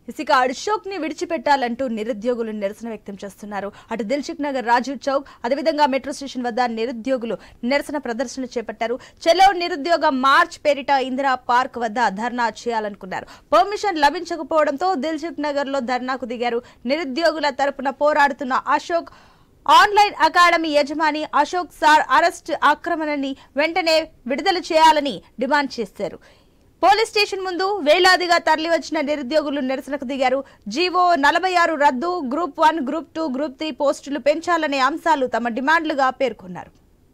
ఇసుక అశోక్ ని విడిచిపెట్టాలంటూ నిరుద్యోగులు నిరసన వ్యక్తం చేస్తున్నారు అటు దిల్సుఖ్ నగర్ రాజీవ్ చౌక్ అదేవిధంగా మెట్రో స్టేషన్ వద్ద నిరుద్యోగులు నిరసన ప్రదర్శన చేపట్టారు చెలో నిరుద్యోగ మార్చ్ పేరిట ఇందిరా పార్క్ వద్ద ధర్నా చేయాలనుకున్నారు పర్మిషన్ లభించకపోవడంతో దిల్సుఖ్ నగర్ లో ధర్నాకు దిగారు నిరుద్యోగుల తరపున పోరాడుతున్న అశోక్ ఆన్లైన్ అకాడమీ యజమాని అశోక్ సార్ అరెస్ట్ ఆక్రమణని వెంటనే విడుదల చేయాలని డిమాండ్ చేశారు పోలీస్ స్టేషన్ ముందు వేలాదిగా తరలివచ్చిన నిరుద్యోగులు నిరసనకు దిగారు జీవో నలభై ఆరు రద్దు group one group two group three పోస్టులు పెంచాలనే అంశాలు తమ డిమాండ్లుగా పేర్కొన్నారు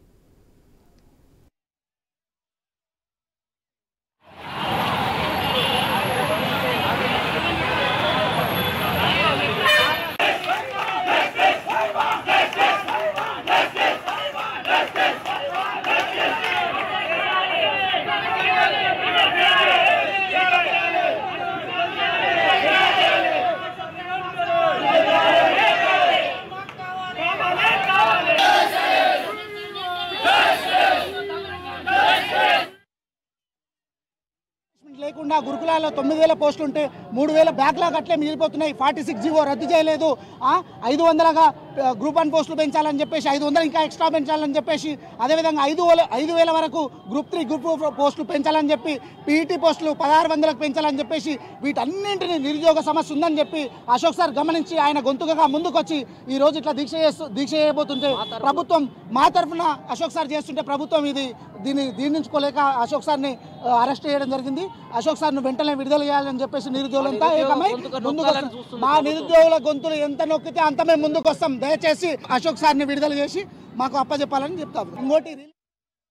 లేకుండా గురుకులాల్లో తొమ్మిది వేల పోస్టులు ఉంటే మూడు వేల బ్యాక్లాగ్ అట్లే మిగిలిపోతున్నాయి ఫార్టీ సిక్స్ జీవో రద్దు చేయలేదు ఆ, ఐదు వందలుగా ఆ, గ్రూప్ వన్ పోస్టులు పెంచాలని చెప్పేసి ఐదు వందలు ఇంకా ఎక్స్ట్రా పెంచాలని చెప్పేసి అదేవిధంగా ఐదు వేల ఐదు వేల వరకు గ్రూప్ త్రీ గ్రూప్ ఫోర్ పోస్టులు పెంచాలని చెప్పి పీఈటీ పోస్టులు పదహారు వందలకు పెంచాలని చెప్పేసి వీటన్నింటినీ నిరుద్యోగ సమస్య ఉందని చెప్పి అశోక్ సార్ గమనించి ఆయన గొంతుకగా ముందుకొచ్చి ఈ రోజు ఇట్లా దీక్ష చేస్తూ దీక్ష చేయబోతుంటే ప్రభుత్వం మా తరఫున అశోక్ సార్ చేస్తుంటే ప్రభుత్వం ఇది దీన్ని దీర్ణించుకోలేక అశోక్ సార్ని ఆ, అరెస్ట్ చేయడం జరిగింది అశోక్ సార్ను వెంటనే విడుదల చేయాలని చెప్పేసి నిరుద్యోగులంతా ఏకమై ముందుకు వస్తాం. మా నిరుద్యోగుల గొంతులు ఎంత నొక్కితే అంత మేము ముందుకు వస్తాం దయచేసి అశోక్ సార్ని విడుదల చేసి మాకు అప్పచెప్పాలని చెప్తాము ఇంకోటి